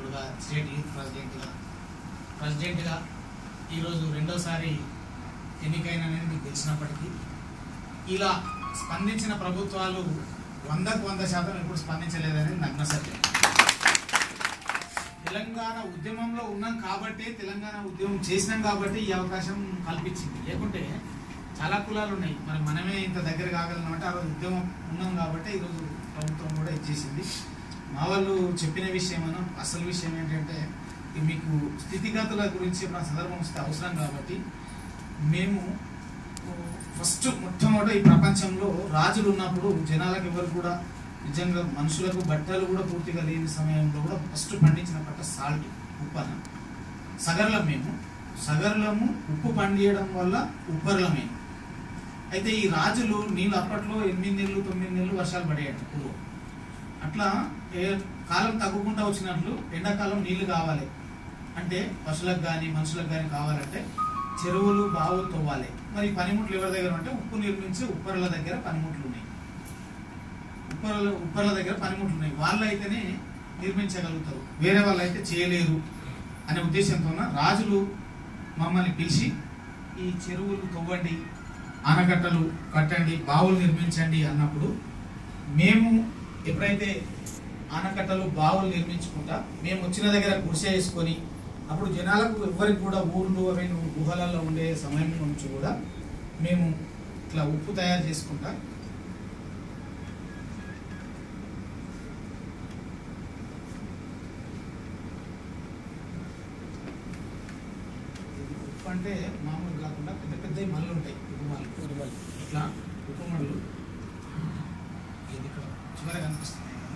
నాయకుడిగా state youth ప్రెసిడెంట్గా ప్రెసిడెంట్గా ఈరోజు రెండోసారి ఎన్నికైన అనేది మీకు తెలిసినప్పటికీ ఇలా స్పందించిన ప్రభుత్వాలు వందకు వంద శాతం ఎప్పుడు స్పందించలేదనేది నగ్న సత్యం తెలంగాణ ఉద్యమంలో ఉన్నాం కాబట్టి తెలంగాణ ఉద్యమం చేసినాం కాబట్టి ఈ అవకాశం కల్పించింది లేకుంటే చాలా కులాలు ఉన్నాయి మరి మనమే ఇంత దగ్గర కాగలం అంటే ఆ రోజు ఉద్యమం ఉన్నాం కాబట్టి ఈరోజు ప్రభుత్వం కూడా ఇచ్చేసింది మా వాళ్ళు చెప్పిన విషయం అను అసలు విషయం ఏంటంటే ఈ మీకు స్థితిగతుల గురించి మన సందర్భం వస్తే అవసరం కాబట్టి మేము ఫస్ట్ మొట్టమొదటి ఈ ప్రపంచంలో రాజులు ఉన్నప్పుడు జనాలకు ఎవరు కూడా నిజంగా మనుషులకు బట్టలు కూడా పూర్తిగా లేని సమయంలో కూడా ఫస్ట్ పండించిన పంట సాల్ట్ ఉప్పన సగర్లం మేము సగర్లము ఉప్పు పండియడం వల్ల ఉప్పర్లమే అయితే ఈ రాజులు నీళ్ళు అప్పట్లో ఎనిమిది నెలలు తొమ్మిది నెలలు వర్షాలు పడేయండి పూర్వం అట్లా ఏ కాలం తగ్గుకుంటా వచ్చినట్లు ఎండాకాలం నీళ్లు కావాలి అంటే పశువులకు కానీ మనుషులకు కానీ కావాలంటే చెరువులు బావులు తవ్వాలి మరి ఈ పనిముట్లు ఎవరి దగ్గర అంటే ఉప్పు నిర్మించి ఉప్పర్ల దగ్గర పనిముట్లు ఉన్నాయి ఉప్పర్ల ఉప్పర్ల దగ్గర పనిముట్లు ఉన్నాయి వాళ్ళు అయితేనే నిర్మించగలుగుతారు వేరే వాళ్ళు అయితే చేయలేరు అనే ఉద్దేశంతో రాజులు మమ్మల్ని పిలిచి ఈ చెరువులు తవ్వండి ఆనకట్టలు కట్టండి బావులు నిర్మించండి అన్నప్పుడు మేము ఎప్పుడైతే ఆనకట్టలు బావులు నిర్మించుకుంటా మేము వచ్చిన దగ్గర గుడిసె వేసుకొని అప్పుడు జనాలకు ఎవరికి కూడా ఊర్లు అవి గుహలలో ఉండే సమయం నుంచి కూడా మేము ఇట్లా ఉప్పు తయారు చేసుకుంటా ఇది ఉప్పు అంటే మామూలు కాకుండా పెద్ద పెద్ద మళ్ళు ఉంటాయి ఉప్పు మళ్ళు ఇట్లా ఉప్పు మళ్ళు ఇది ఇక్కడ చివర కనిపిస్తున్నాయి కదా.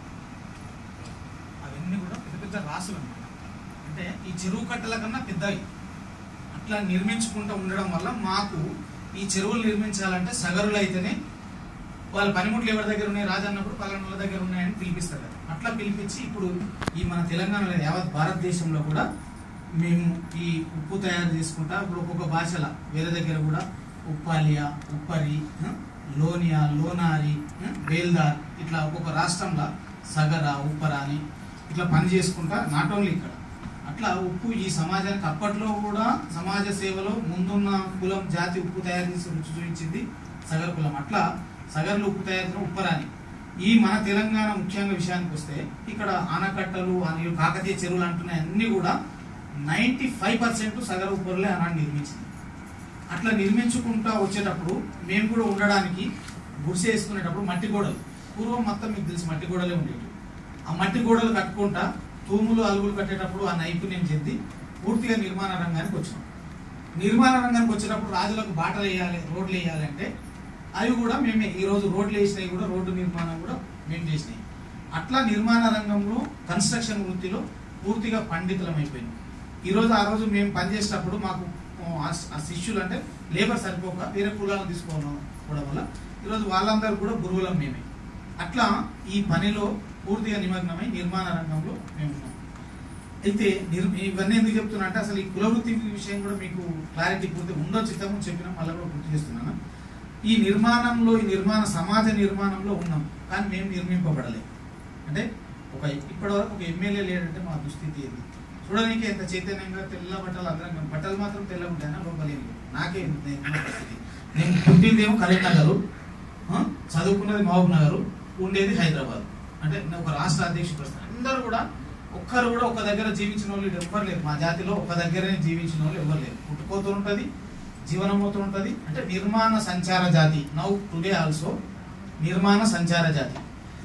అవన్నీ కూడా పెద్ద పెద్ద రాసులు అన్నమాట అంటే ఈ చెరువు కట్టల కన్నా పెద్దవి అట్లా నిర్మించుకుంటూ ఉండడం వల్ల మాకు ఈ చెరువులు నిర్మించాలంటే సగరులు అయితేనే వాళ్ళ పనిముట్లు ఎవరి దగ్గర ఉన్నాయి రాజు అన్నప్పుడు పలానా దగ్గర ఉన్నాయని పిలిపిస్తారు కదా. అట్లా పిలిపించి ఇప్పుడు ఈ మన తెలంగాణలో యావత్ భారతదేశంలో కూడా మేము ఈ ఉప్పు తయారు చేసుకుంటా ఇప్పుడు ఒక్కొక్క భాషల వేరే దగ్గర కూడా ఉప్పాలియా ఉప్పరి ఆ, లోనియా లోనారి ఆ, బేల్దార్ ఇట్లా ఒక్కొక్క రాష్ట్రంలో సగర ఉప్పర అని ఇట్లా పని చేసుకుంటా నాట్ ఓన్లీ ఇక్కడ అట్లా ఉప్పు ఈ సమాజానికి అప్పట్లో కూడా సమాజ సేవలో ముందున్న కులం జాతి ఉప్పు తయారు చేసి రుచి చూపించింది సగర కులం అట్లా సగర్లు ఉప్పు తయారు చేసిన ఉప్పరాని ఈ మన తెలంగాణ ముఖ్యంగా విషయానికి వస్తే ఇక్కడ ఆనకట్టలు అని కాకతీయ చెరువులు అంటున్నాయి అన్ని కూడా నైంటీ ఫైవ్ పర్సెంట్ సగర ఉప్పరులే ఆనాడు నిర్మించింది అట్లా నిర్మించుకుంటా వచ్చేటప్పుడు మేము కూడా ఉండడానికి గుడిసె వేసుకునేటప్పుడు మట్టి గోడలు పూర్వం మొత్తం మీకు తెలిసి మట్టి గోడలే ఉండేవి ఆ మట్టి గోడలు కట్టుకుంటా తూములు అలుగులు కట్టేటప్పుడు ఆ నైపుణ్యం చెంది పూర్తిగా నిర్మాణ రంగానికి వచ్చినాం నిర్మాణ రంగానికి వచ్చినప్పుడు రాజులకు బాటలు వేయాలి రోడ్లు వేయాలి అంటే అవి కూడా మేమే ఈ రోజు రోడ్లు వేసినవి కూడా రోడ్డు నిర్మాణం కూడా మేము చేసినాయి అట్లా నిర్మాణ రంగంలో కన్స్ట్రక్షన్ వృత్తిలో పూర్తిగా పండితులం అయిపోయినాం ఈ రోజు ఆ రోజు మేము పనిచేసేటప్పుడు మాకు ఆ, ఆ శిష్యులు అంటే లేబర్ సరిపోక వేరే కులాలను తీసుకోవడం కూడా వల్ల ఈరోజు వాళ్ళందరూ కూడా గురువులం మేమే అట్లా ఈ పనిలో పూర్తిగా నిమగ్నమై నిర్మాణ రంగంలో మేము ఉన్నాం అయితే నిర్ ఇవన్నీ ఎందుకు చెప్తున్నా అంటే అసలు ఈ కులవృత్తి విషయం కూడా మీకు క్లారిటీ పూర్తి ఉండొచ్చు ఇంతకుముందు చెప్పినా మళ్ళీ కూడా గుర్తు చేస్తున్నాను ఈ నిర్మాణంలో ఈ నిర్మాణ సమాజ నిర్మాణంలో ఉన్నాం కానీ మేము నిర్మింపబడలేదు అంటే ఒక ఇప్పటివరకు ఒక ఎమ్మెల్యే లేడంటే మా దుస్థితి ఏంది చూడడానికి ఎంత చైతన్యంగా తెల్ల బట్టలు అందరం కానీ బట్టలు మాత్రం తెల్లగా ఉంటాయన్నా లోపల ఏం లేవు. నాకే ఉంది నా పరిస్థితి నేను పుట్టిందేమో కరీంనగర్ చదువుకున్నది మహబూబ్ నగర్ ఉండేది హైదరాబాద్ అంటే నేను ఒక రాష్ట్ర అధ్యక్షుడు వస్తాను అందరూ కూడా ఒక్కరు కూడా ఒక దగ్గర జీవించిన వాళ్ళు ఎవ్వరు లేరు మా జాతిలో ఒక దగ్గరనే జీవించిన వాళ్ళు ఎవరు లేరు పుట్టుకోతూ ఉంటుంది జీవనమవుతూ ఉంటుంది అంటే నిర్మాణ సంచార జాతి నౌ టుడే ఆల్సో నిర్మాణ సంచార జాతి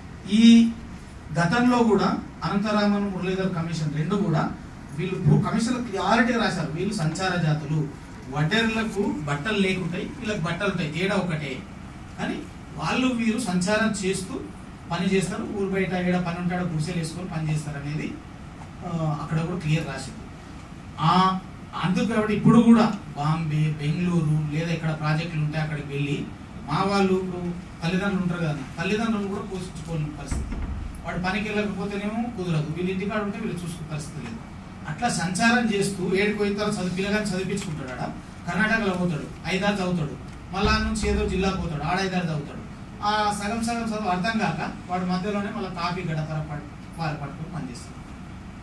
ఈ గతంలో కూడా అనంతరామన్ మురళీధర్ కమిషన్ రెండు కూడా వీళ్ళు కమిషన్ క్లారిటీ రాశారు వీళ్ళు సంచార జాతులు వడ్డెర్లకు బట్టలు లేకుంటాయి వీళ్ళకి బట్టలు ఉంటాయి తేడా ఒకటే కానీ వాళ్ళు వీరు సంచారం చేస్తూ పని చేస్తారు ఊరు బయట ఏడ పని ఉంటాడో గుడిసెలు వేసుకొని పని చేస్తారు అనేది ఆ, అక్కడ కూడా క్లియర్ రాసింది ఆ అందుకు కాబట్టి ఇప్పుడు కూడా బాంబే బెంగళూరు లేదా ఇక్కడ ప్రాజెక్టులు ఉంటే అక్కడికి వెళ్ళి మా వాళ్ళు ఇప్పుడు తల్లిదండ్రులు ఉంటారు కదా తల్లిదండ్రులు కూడా పోషించుకోని పరిస్థితి వాడు పనికి వెళ్ళకపోతేనేమో కుదరదు వీళ్ళ ఇంటికాడ ఉంటే వీళ్ళు చూసుకునే పరిస్థితి లేదు అట్లా సంచారం చేస్తూ ఏడుకు పోయిన తర్వాత చదువు పిల్లగాని చదివించుకుంటాడు ఆడ కర్ణాటకలో పోతాడు ఐదారు చదువుతాడు మళ్ళా ఆ నుంచి ఏదో జిల్లాకు పోతాడు ఆడ ఐదారు చదువుతాడు ఆ సగం సగం చదువు అర్థం కాక వాడు మధ్యలోనే మళ్ళీ కాఫీ గడపర పట్టు వారు పట్టుకొని పనిచేస్తాడు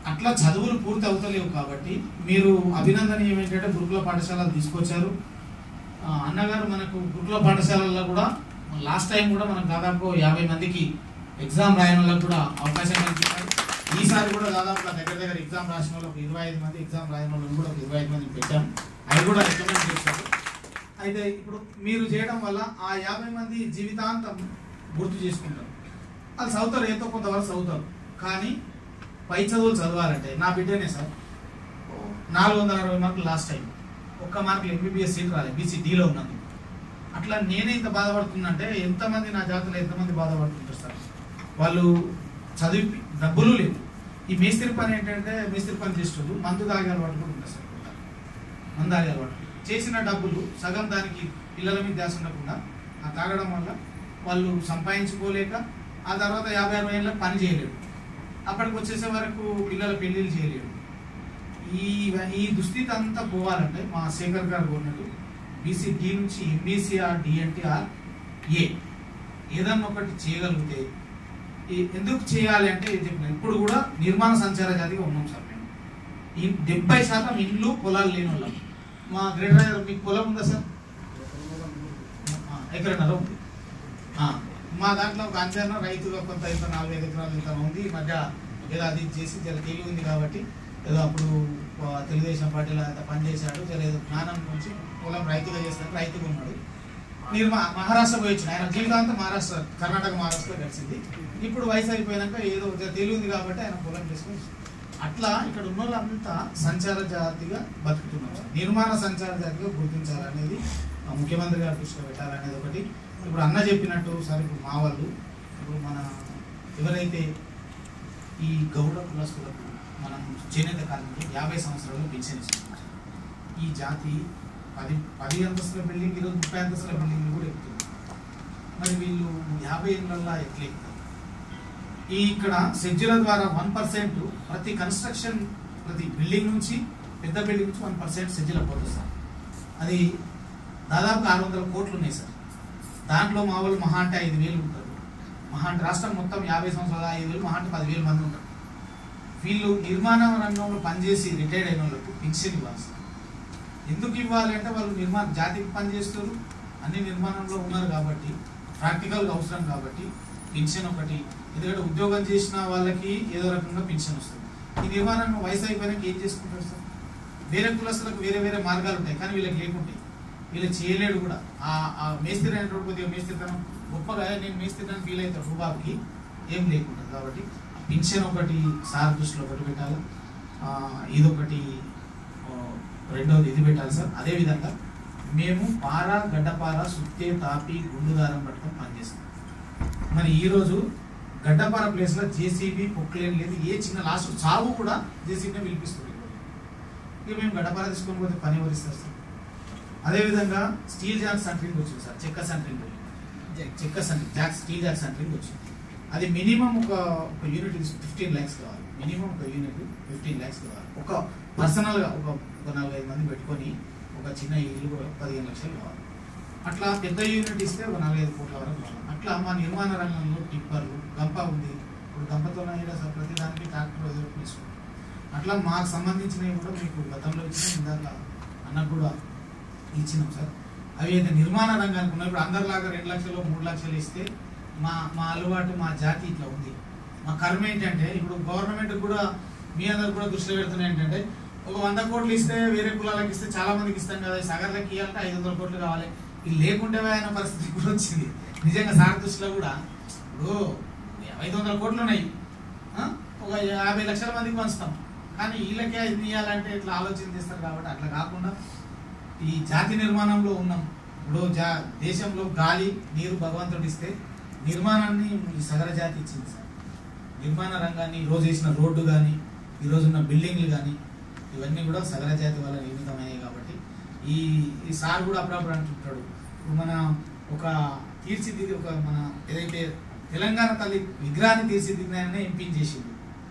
అట్లా చదువులు పూర్తి అవుతలేవు కాబట్టి మీరు అభినందనీయం ఏంటంటే గురుకుల పాఠశాలలు తీసుకొచ్చారు ఆ, అన్నగారు మనకు గురుకుల పాఠశాలల్లో కూడా లాస్ట్ టైం కూడా మనకు దాదాపు యాభై మందికి ఎగ్జామ్ రాయని వాళ్ళకి కూడా అవకాశం కల్పించారు ఈసారి కూడా దాదాపు దగ్గర దగ్గర ఎగ్జామ్ రాసిన వాళ్ళకి ఇరవై ఐదు మంది ఎగ్జామ్ రాయని వాళ్ళని కూడా ఒక ఇరవై ఐదు మంది పెట్టాం అవి కూడా రికమెండ్ చేశారు అయితే ఇప్పుడు మీరు చేయడం వల్ల ఆ యాభై మంది జీవితాంతం గుర్తు చేసుకుంటారు వాళ్ళు చదువుతారు ఎంతో కొంతవరకు చదువుతారు కానీ పై చదువులు చదవాలంటే నా బిడ్డనే సార్ నాలుగు వందల అరవై మార్కులు లాస్ట్ టైం ఒక్క మార్కులు ఎంబీబీఎస్ సీట్ రాలేదు బీసీ డీలో ఉన్నది అట్లా నేనే ఇంత బాధపడుతున్నంటే ఎంతమంది నా జాతరలో ఎంతమంది బాధపడుతుంటారు సార్ వాళ్ళు చదివి డబ్బులు లేవు ఈ మేస్త్రి పని ఏంటంటే మేస్త్రి పని చేసేటోళ్ళు మందు తాగే అలవాటు కూడా ఉంటుంది సార్ మందు తాగే అలవాటు చేసిన డబ్బులు సగం దానికి పిల్లల మీద ధ్యాస ఉండకుండా ఆ తాగడం వల్ల వాళ్ళు సంపాదించుకోలేక ఆ తర్వాత యాభై అరవై ఏళ్ళకి పని చేయలేడు అప్పటికి వచ్చేసే వరకు పిల్లల పెళ్ళిళ్ళు చేయలేడు ఈ ఈ దుస్థితి అంతా పోవాలంటే మా శేఖర్ గారు కోరినట్టు బీసీ డి నుంచి ఎంబీసీఆర్ డిఎన్టీఆర్ ఏ ఏదన్నా ఒకటి చేయగలిగితే ఈ- ఎందుకు చేయాలి అంటే ఇది చెప్పిన ఇప్పుడు కూడా నిర్మాణ సంచార జాతిగా ఉన్నాం సార్ మేము ఈ డెబ్బై శాతం ఇండ్లు పొలాలు లేని వాళ్ళం మా గ్రేటర్ మీకు పొలం ఉందా సార్ ఆ, ఎకరన్నర ఉంది ఆ, మా దాంట్లో ఒక అంచనా రైతుగా కొంత ఇంత నాలుగైదు ఎకరాలు ఇంత ఉంది ఈ మధ్య ఏదో అది ఇది చేసి జర తెలివి ఉంది కాబట్టి ఏదో అప్పుడు ఆ, తెలుగుదేశం పార్టీలో అంత పనిచేశాడు జర ఏదో జ్ఞానం నుంచి పొలం రైతుగా చేస్తాడు రైతుగా ఉన్నాడు నిర్మా మహారాష్ట్ర పోయి వచ్చిన ఆయన జీవితాంతం మహారాష్ట్ర కర్ణాటక మహారాష్ట్ర గడిచింది ఇప్పుడు వయసు అయిపోయినాక ఏదో జర తెలివి ఉంది కాబట్టి ఆయన పొలం చేసుకొని అట్లా ఇక్కడ ఉన్న వాళ్ళంతా సంచార జాతిగా బతుకుతున్నారు సార్. నిర్మాణ సంచార జాతిగా గుర్తించాలనేది ఆ, ముఖ్యమంత్రి గారు దృష్టిలో పెట్టాలనేది ఒకటి ఇప్పుడు అన్న చెప్పినట్టు సార్ ఇప్పుడు మా వాళ్ళు ఇప్పుడు మన ఎవరైతే ఈ గౌడ కులస్తులకు మనం చేనేత కార్మికులు యాభై సంవత్సరాలు పెన్షన్ ఇస్తున్నాం సార్. ఈ జాతి పది పది అంతస్తుల బిల్డింగ్ ఈరోజు ముప్పై అంతస్తుల బిల్డింగ్ కూడా ఎక్కుతుంది మరి వీళ్ళు యాభై ఏళ్ళల్లో ఎట్లా ఎక్కుతారు ఈ ఇక్కడ సెడ్యూల ద్వారా వన్ పర్సెంట్ ప్రతి కన్స్ట్రక్షన్ ప్రతి బిల్డింగ్ నుంచి పెద్ద బిల్డింగ్ నుంచి వన్ పర్సెంట్ సెడ్యూల పోతుంది సార్ అది దాదాపు ఆరు వందల కోట్లు ఉన్నాయి సార్ దాంట్లో మా వాళ్ళు మహా అంటే ఐదు వేలు ఉంటారు మహా అంటే రాష్ట్రం మొత్తం యాభై సంవత్సరాల ఐదు వేలు మహా అంటే పదివేలు మంది ఉంటారు వీళ్ళు నిర్మాణ రంగంలో పనిచేసి రిటైర్డ్ అయిన వాళ్ళకు పెన్షన్ ఇవ్వాలి సార్ ఎందుకు ఇవ్వాలి అంటే వాళ్ళు నిర్మాణ జాతికి పనిచేస్తారు అన్ని నిర్మాణంలో ఉన్నారు కాబట్టి ప్రాక్టికల్గా అవసరం కాబట్టి పెన్షన్ ఒకటి ఎందుకంటే ఉద్యోగం చేసిన వాళ్ళకి ఏదో రకంగా పెన్షన్ వస్తుంది ఈ నిర్మాణం వయసు అయిపోయినాక ఏం చేసుకుంటారు సార్ వేరే కులస్తులకు వేరే వేరే మార్గాలు ఉంటాయి కానీ వీళ్ళకి లేకుంటాయి వీళ్ళు చేయలేడు కూడా ఆ ఆ మేస్త్రి అనేటువంటి కొద్దిగా మేస్త్రితనం గొప్పగా నేను మేస్త్రితనం ఫీల్ అవుతాడు రూబాబుకి ఏం లేకుంటుంది కాబట్టి పెన్షన్ ఒకటి సార్ దృష్టిలో ఒకటి పెట్టాలి ఆ, ఇదొకటి ఆ, రెండోది ఇది పెట్టాలి సార్ అదేవిధంగా మేము పార గడ్డపార సుత్తే తాపి గుండుదారం పట్టుకొని పనిచేస్తాం మరి ఈరోజు గడ్డపార ప్లేస్లో జేసీబీ పొక్లేన్ లేదు ఏ చిన్న లాస్ట్ చావు కూడా జేసీబీనే పిలిపిస్తుంది ఇక మేము గడ్డపార తీసుకొని పోతే పని ఎవరిస్తారు సార్ అదేవిధంగా స్టీల్ జాక్ సెంటరింగ్ వచ్చింది సార్ చెక్క సెంటరింగ్ చెక్క centering jack steel jack centering వచ్చింది అది మినిమం ఒక ఒక యూనిట్ ఫిఫ్టీన్ ల్యాక్స్ కావాలి మినిమం ఒక యూనిట్ ఫిఫ్టీన్ ల్యాక్స్ కావాలి ఒక పర్సనల్గా ఒక ఒక నాలుగైదు మంది పెట్టుకొని ఒక చిన్న ఇల్లు కూడా పదిహేను లక్షలు కావాలి అట్లా పెద్ద యూనిట్ ఇస్తే ఒక నాలుగైదు కోట్ల వరకు కావాలి అట్లా మా నిర్మాణ రంగంలో టిప్పర్లు గంప ఉంది ఇప్పుడు గంపతో అయినా సార్ ప్రతి దానికి ట్రాక్టర్ ఏదో ఒకటి తీసుకుంటాం అట్లా మాకు సంబంధించినవి కూడా మీకు గతంలో ఇచ్చిన ఇందాక అన్నకు కూడా ఇచ్చినాం సార్ అవి అయితే నిర్మాణ రంగానికి ఉన్నాయి ఇప్పుడు అందరిలాగా రెండు లక్షలు మూడు లక్షలు ఇస్తే మా మా అలవాటు మా జాతి ఇట్లా ఉంది మా కర్మ ఏంటంటే ఇప్పుడు గవర్నమెంట్ కూడా మీ అందరు కూడా దృష్టిలో పెడుతున్నాయి ఏంటంటే ఒక వంద కోట్లు ఇస్తే వేరే కులాలకు ఇస్తే చాలా మందికి ఇస్తాం కదా ఈ సగర్లకి ఇవ్వాలంటే ఐదు వందల కోట్లు కావాలి ఇది లేకుంటే ఆయన పరిస్థితి కూడా వచ్చింది నిజంగా సార్ దృష్టిలో కూడా ఇప్పుడు ఐదు వందల కోట్లు ఉన్నాయి ఆ? ఒక యాభై లక్షల మందికి పంచుతాం కానీ వీళ్ళకే ఐదు ఇవ్వాలంటే ఇట్లా ఆలోచన చేస్తారు కాబట్టి అట్లా కాకుండా ఈ జాతి నిర్మాణంలో ఉన్నాం ఇప్పుడు జా దేశంలో గాలి నీరు భగవంతుడు ఇస్తే నిర్మాణాన్ని ఈ సగర జాతి ఇచ్చింది సార్ నిర్మాణ రంగాన్ని ఈ రోజు వేసిన రోడ్డు కానీ ఈ రోజు ఉన్న బిల్డింగ్లు కానీ ఇవన్నీ కూడా సగర జాతి వల్ల నిర్మితమయ్యాయి కాబట్టి ఈ ఈ సార్ కూడా అప్పుడప్పుడు అంటుంటాడు ఇప్పుడు మన ఒక తీర్చిదిద్ది ఒక మన ఏదైతే తెలంగాణ తల్లి విగ్రహాన్ని తీర్చిదిద్దాననే ఎంపించేసింది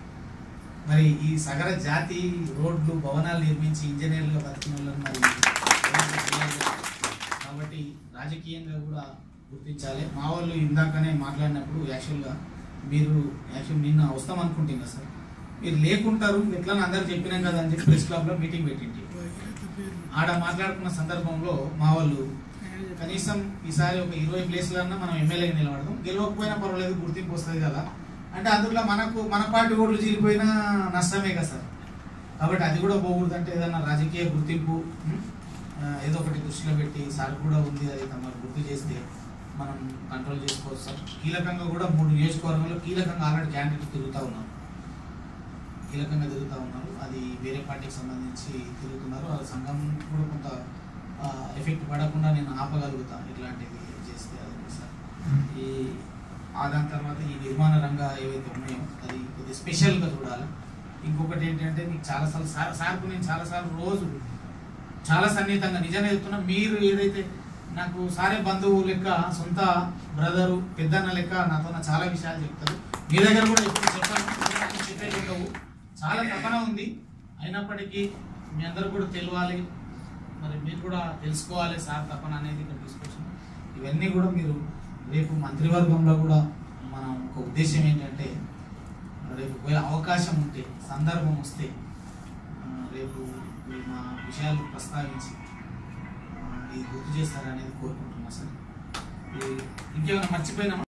మరి ఈ సగర జాతి రోడ్లు భవనాలు నిర్మించి ఇంజనీర్లుగా బతికిన వాళ్ళని మరి ఏం చేయాలి? కాబట్టి రాజకీయంగా కూడా గుర్తించాలి మా వాళ్ళు ఇందాకనే మాట్లాడినప్పుడు యాక్చువల్గా మీరు యాక్చువల్ నిన్న వస్తాం అనుకుంటున్నా సార్ మీరు లేకుంటారు ఎట్లా అందరు చెప్పినాం కదా అని చెప్పి ప్రెస్ క్లబ్లో మీటింగ్ పెట్టింది ఆడ మాట్లాడుకున్న సందర్భంలో మా వాళ్ళు కనీసం ఈసారి ఒక ఇరవై ప్లేస్లన్నా మనం ఎమ్మెల్యేగా నిలబడదాం గెలవకపోయినా పర్వాలేదు గుర్తింపు వస్తుంది కదా అంటే అందులో మనకు మన పార్టీ ఓట్లు చీలిపోయినా నష్టమే కదా సార్ కాబట్టి అది కూడా పోకూడదు అంటే ఏదైనా రాజకీయ గుర్తింపు ఉం, ఆ, ఏదో ఒకటి దృష్టిలో పెట్టి సార్ కూడా ఉంది అది తమరు గుర్తు చేస్తే మనం కంట్రోల్ చేసుకోవచ్చు సార్ కీలకంగా కూడా మూడు నియోజకవర్గాల్లో కీలకంగా ఆల్రెడీ క్యాండిడేట్ తిరుగుతూ ఉన్నారు కీలకంగా తిరుగుతూ ఉన్నారు అది వేరే పార్టీకి సంబంధించి తిరుగుతున్నారు ఆ సంఘం కూడా కొంత ఎఫెక్ట్ పడకుండా నేను ఆపగలుగుతాను ఇట్లాంటివి చేస్తే అది సార్ ఈ ఆ దాని తర్వాత ఈ నిర్మాణ రంగ ఏవైతే ఉన్నాయో అది కొద్దిగా స్పెషల్గా చూడాలి ఇంకొకటి ఏంటంటే మీకు చాలాసార్లు సార్ సార్కు నేను చాలాసార్లు రోజు చాలా సన్నిహితంగా నిజంగా చెప్తున్నా మీరు ఏదైతే నాకు సారే బంధువు లెక్క సొంత బ్రదరు పెద్దన్న లెక్క నాతో నా చాలా విషయాలు చెప్తారు మీ దగ్గర కూడా ఎప్పుడు చెప్పాను చెప్పేది ఉండవు చాలా తపన ఉంది అయినప్పటికీ మీ అందరూ కూడా తెలియాలి మరి మీరు కూడా తెలుసుకోవాలి సార్ తపన అనేది ఇక్కడ తీసుకొచ్చాం ఇవన్నీ కూడా మీరు రేపు మంత్రివర్గంలో కూడా మనం ఒక ఉద్దేశం ఏంటంటే రేపు ఒకవేళ అవకాశం ఉంటే సందర్భం వస్తే ఆ, రేపు మీరు మా విషయాలు ప్రస్తావించి ఆ, ఇది గుర్తు చేస్తారనేది కోరుకుంటున్నా సార్ ఈ- ఇంకేమైనా మర్చిపోయినా